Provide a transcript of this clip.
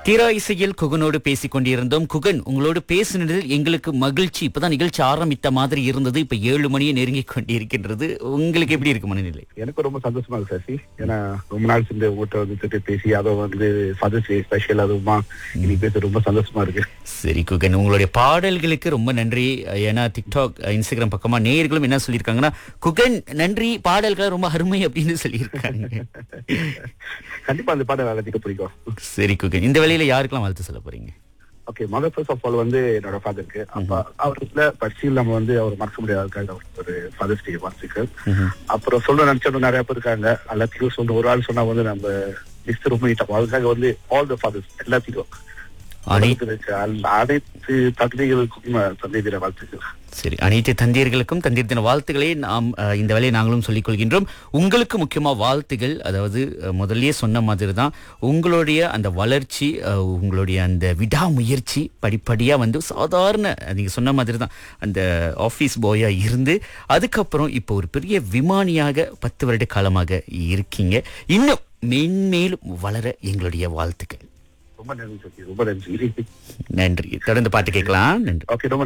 தீரா இசையில் குகனோடு பேசிக் கொண்டிருந்தோம் குகன் உங்களோடு பேசினதில் எங்களுக்கு மகிழ்ச்சி இப்பதான் நிகழ்ச்சி ஆரம்பித்த மாதிரி இருந்தது இப்ப ஏழு மணியை நெருங்கி கொண்டிருக்கின்றது உங்களுக்கு எப்படி இருக்கு மனநிலை எனக்கு ரொம்ப சந்தோஷமா இருக்கு சசி ஏன்னா ரொம்ப நாள் சேர்ந்து உங்கள்கிட்ட வந்து திட்டு பேசி அதுவும் வந்து ஃபாதர்ஸ் டே ஸ்பெஷல் அதுவுமா இன்னைக்கு பேச ரொம்ப சந்தோஷமா இருக்கு சரி குகன் உங்களுடைய பாடல்களுக்கு ரொம்ப நன்றி ஏன்னா டிக்டாக் இன்ஸ்டாகிராம் பக்கமா நேயர்களும் என்ன சொல்லியிருக்காங்கன்னா குகன் நன்றி பாடல்கள் ரொம்ப அருமை அப்படின்னு சொல்லியிருக்காங்க கண்டிப்பா அந்த பாடம் எல்லாத்துக்கும் பிடிக்கும் சரி குகன் இந்த வேலையில யாருக்கெல்லாம் வாழ்த்து சொல்ல போறீங்க okay mother first of all வந்து என்னோட ஃபாதருக்கு அப்ப அவருக்குள்ள பட்சியில் நம்ம வந்து அவர் மறக்க முடியாத ஒரு ஃபாதர்ஸ் டே வாழ்த்துக்கள் அப்புறம் சொல்ல நினைச்சவங்க நிறைய பேர் இருக்காங்க எல்லாத்தையும் சொல்ல ஒரு ஆள் சொன்னா வந்து நம்ம லிஸ்ட் ரொம்ப நீட்டா அதுக்காக வந்து ஆல் த ஃபாதர்ஸ் எல்லாத்தையும் அனை உலகத்துல இருக்க அல்- அனைத்து தந்தைகளுக்கும் தந்தை தின வாழ்த்துக்கள் சரி அனைத்து தந்தையர்களுக்கும் தந்தையர் தின வாழ்த்துக்களை நாம் அஹ், இந்த வேலையை நாங்களும் சொல்லிக் கொள்கின்றோம் உங்களுக்கு முக்கியமா வாழ்த்துகள் அதாவது அஹ், முதல்லயே சொன்ன மாதிரி தான் உங்களுடைய அந்த வளர்ச்சி அஹ், உங்களுடைய அந்த விடாமுயற்சி படிப்படியா வந்து சாதாரண நீங்க சொன்ன மாதிரி தான் அந்த ஆபீஸ் பாயா இருந்து அதுக்கப்புறம் இப்போ ஒரு பெரிய விமானியாக பத்து வருட காலமாக இருக்கீங்க இன்னும் மென்மேலும் வளர எங்களுடைய வாழ்த்துக்கள் ரொம்ப நன்றி சக்தி ரொம்ப நன்றி நன்றி தொடர்ந்து பாட்டு கேட்கலாம் நன்றி ஓகே ரொம்ப